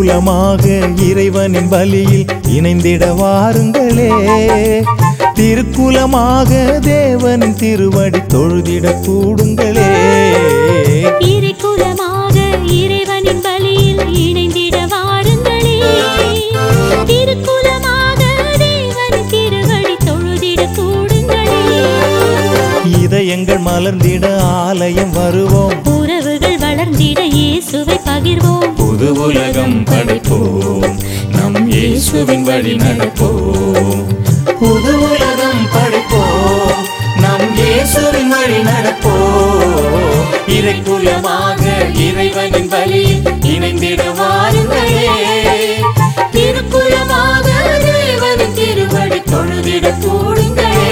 திருக்குலமாக இறைவனின் பலியில் இணைந்திட வாருங்களே திருக்குலமாக தேவனின் திருவடி தொழுதிட கூடுங்களே இறைக்குலமாக இறைவனின் பலியில் இணைந்திட வாருங்களே திருக்குலமாக தேவனின் திருவடி தொழுதிட கூடுங்களே இதயங்கள் மலர்ந்திட ஆலயம் வருவோம் உறவுகள் வளர்ந்திட இயேசுவை பகிர்வோம் புது உலகம் படைப்போம் நம் இயேசுவின் வழி நடப்போம் புது உலகம் படைப்போம் நம் இயேசுவின் வழி நடப்போம் இறைக்குலமாக இறைவனின் பலியில் இணைந்திட வாருங்களே திருக்குலமாக தேவனின் திருவடி தொழுதிட கூடுங்களே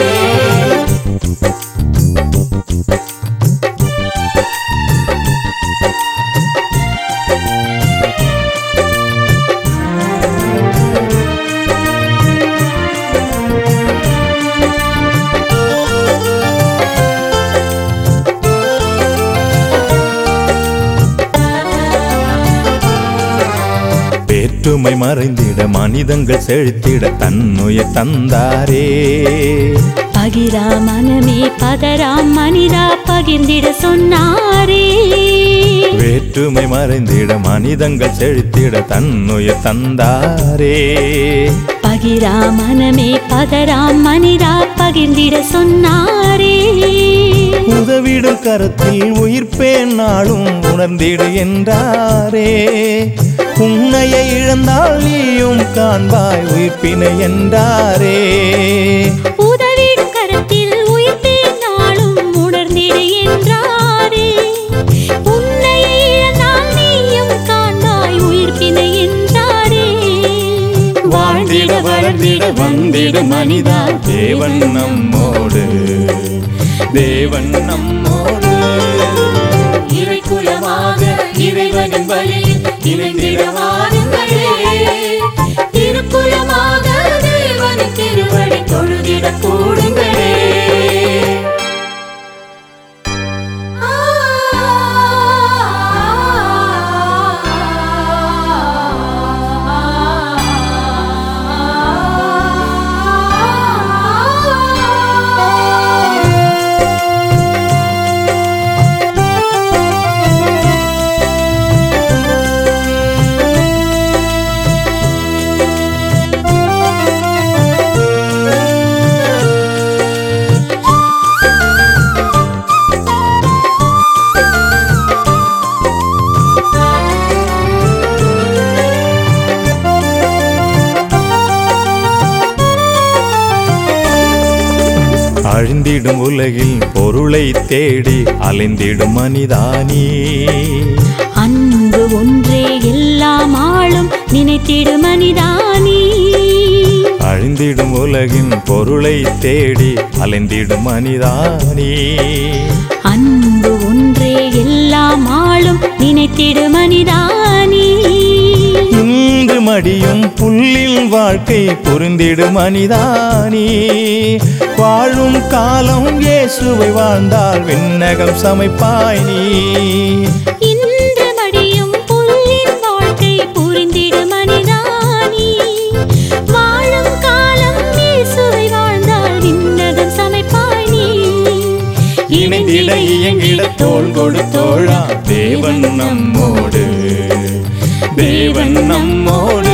வேற்றுமை மறைந்திட மனிதங்கள் செழித்திட தன்னுயிர் தந்தாரே பகிரா மனமே பதராம் மனிதா பகிர்ந்திட சொன்னாரே வேற்றுமை மறைந்திட மனிதங்கள் செழித்திட தன்னுயிர் தந்தாரே பகிரா மனமே பதராம் மனிதா பகிர்ந்திட சொன்னாரே உதவிடும் கரத்தில் உயிர்ப்பேன் நாளும் உணர்ந்திடு என்றாரே உன்னையை இழந்தால் நீயும் காண்பாய் உயிர்ப்பினை என்றாரே உதவிடும் கரத்தில் உயிர்த்தேன் நாளும் உணர்ந்திடு என்றாரே உன்னை இழந்தால் நீயும் காண்பாய் உயிர்ப்பினை என்றாரே வாழ்ந்திட வளர்ந்திட வந்திட மனிதா தேவன் நம்மோடு தேவன் நம்மோடு இறைக்குலமாக இறைவனின் வழியில் இணைந்திட வாருங்களே திருக்குலமாக தேவனின் திருவடி தொழுதிட கூடுங்களே அழிந்திடும் உலகில் பொருளை தேடி அலைந்திடும் மனிதானே அன்பு ஒன்றே எல்லாம் ஆளும் நினைத்திடு மனிதானி அழிந்திடும் உலகின் பொருளை தேடி அலைந்திடும் மனிதானே அன்பு ஒன்றே எல்லாம் ஆளும் நினைத்திடு மனிதானி இன்று மடியும் புல்லில் வாழ்க்கை புரிந்திடும் மனிதானே வாழும் காலம் இயேசுவை வாழ்ந்தால் விண்ணகம் சமைப்பாய் நீ இன்று மடியும் புல்லின் வாழ்க்கை புரிந்திடு மனிதானி வாழும் காலம் இயேசுவை வாழ்ந்தால் விண்ணகம் சமைப்பாய் நீ இணைந்திட இயங்கிட தோள் கொடுத்தோழா தேவன் நம்மோடு தேவன் நம்மோடு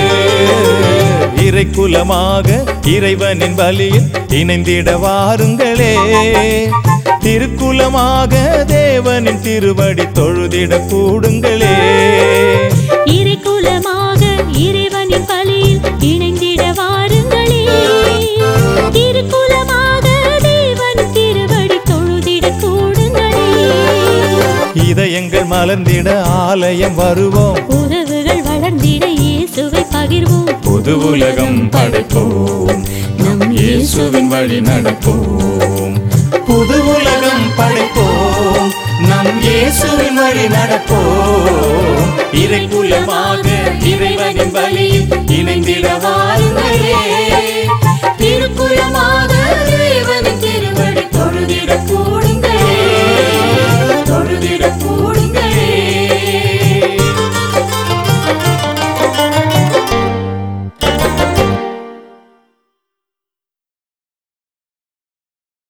இறைக்குலமாக இறைவனின் பலியில் இணைந்திட வாருங்களே திருக்குலமாக தேவனின் திருவடி தொழுதிட கூடுங்களே இறைக்குலமாக இறைவனின் பலியில் இணைந்திட வாருங்களே திருக்குலமாக தேவன் திருவடி தொழுதிட கூடுங்களே இதயங்கள் மலர்ந்திட ஆலயம் வருவோம் உறவுகள் வளர்ந்திட இயேசுவை பகிர்வோம் புது உலகம் படைப்போம் நம் இயேசுவின் வழி நடப்போம் புது உலகம் படைப்போம் நம் இயேசுவின் வழி நடப்போம் இறைக்குலமாக இறைவனின் வழியில் இணைந்திட